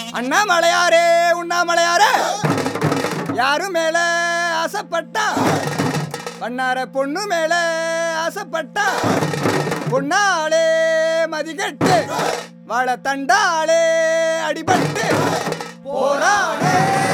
அண்ணாமலையாரே உண்ணாமலையாரே யாரும் மேல ஆசைப்பட்டா பண்ணார பொண்ணு மேல ஆசைப்பட்டா பொண்ணாளே மதிகட்டு வாழ தண்டாளே அடிபட்டு போறாளே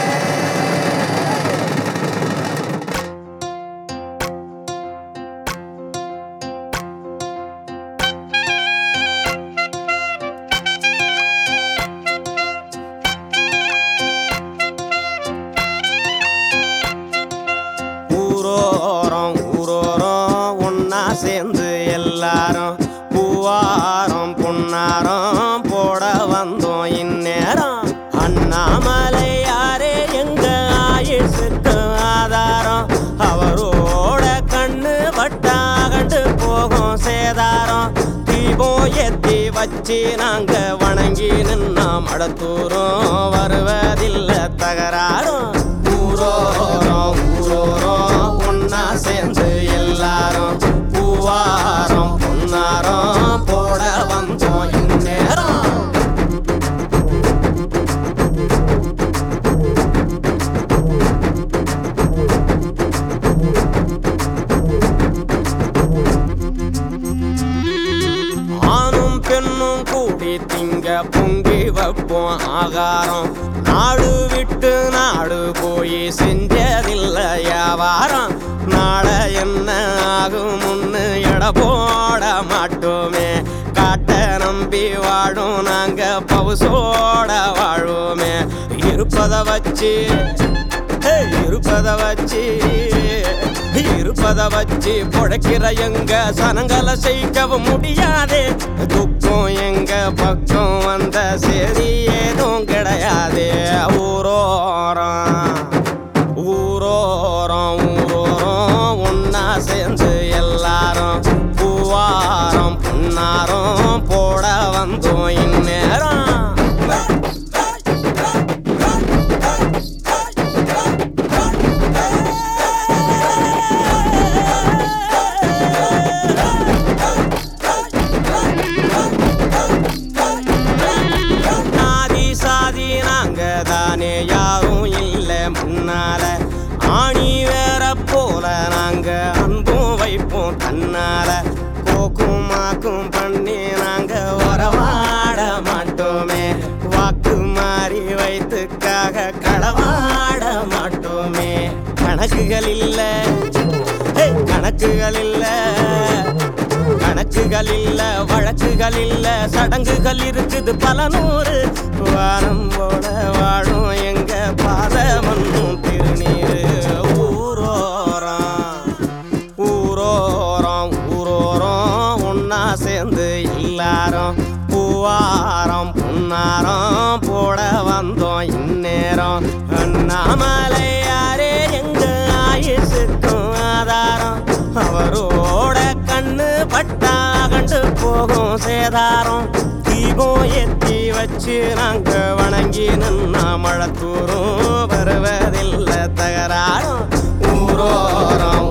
ஊரோரம் ஊரோரம் ஒன்னா சேர்ந்து எல்லாரும் பூவாரம் பொன்னாரம் போட வந்தோம் இந்நேரம் அண்ணாமலை யாரே எங்க ஆயுசுக்கு ஆதாரம் அவரோட கண்ணு வட்டா கண்டு போகும் சேதாரம் தீபம் ஏத்தி வச்சு நாங்க வணங்கி நின்னா மடத்தூரும் வருவதில்லை தகராறும் ஊரோரம் ஊரோரம் ஒன்னா சேர்ந்து எல்லாரும் பூவாரம் பொன்னாரம் போட வந்தோம் இந்நேரம் ஆணும் பெண்ணும் கூடி திங்க பொங்கி வைப்போம் ஆகாரம் நாடு விட்டு நாடு போய் செஞ்சதில்லை வியாபாரம் நாளை என்ன ஆகும் முன்னு எட போட மாட்டோமே காட்ட நம்பி வாழும் நாங்க பவுசோட வாழ்வோமே இருப்பத வச்சு ஹே, இருப்பத வச்சு இருப்பத வச்சு பொழைக்கிற எங்க சனங்களை செய்கவும் முடியாது துக்கம் எங்க பக்கம் வந்த சரி ஏதும் கிடையாது ஊரோரம் ஊரோரம் ஊரோரம் ஒன்னா சேர்ந்து எல்லாரும் பூவாரம் புன்னாரம் போட வந்தோம் இந்நேரம் நாதி சாதி நாங்க தானே யாரும் இல்ல முன்னால ஆணி வேற போல நாங்க அன்பும் வைப்போம் தன்னால கோக்கும் மாக்கும் பண்ணி நாங்க வரவாட மாட்டோமே வாக்கு மாறி வைத்துக்காக களவாட மாட்டோமே கணக்குகள் இல்ல ஹே, கணக்குகள் இல்ல கணக்குகள் இல்ல வழக்குகள் இல்ல சடங்குகள் இருக்குது பல நூறு வாரம் போல வாழும் எங்க பாதமன்னும் திருநீரு ஊரோரம் ஊரோரம் ஊரோரம் ஒன்னா சேர்ந்து எல்லாரும் பூவாரம் புன்னாரம் போட வந்தோம் இந்நேரம் அண்ணாமலை யாரே எங்க ஆயுசுக்கும் ஆதாரம் அவரோட கண்ணு பட்டா கண்டு போகும் சேதாரம் தீபம் ஏத்தி வச்சு நாங்க வணங்கி நின்னா மழத்தூரும் வருவதில்லை தகராறும் ஊரோரம்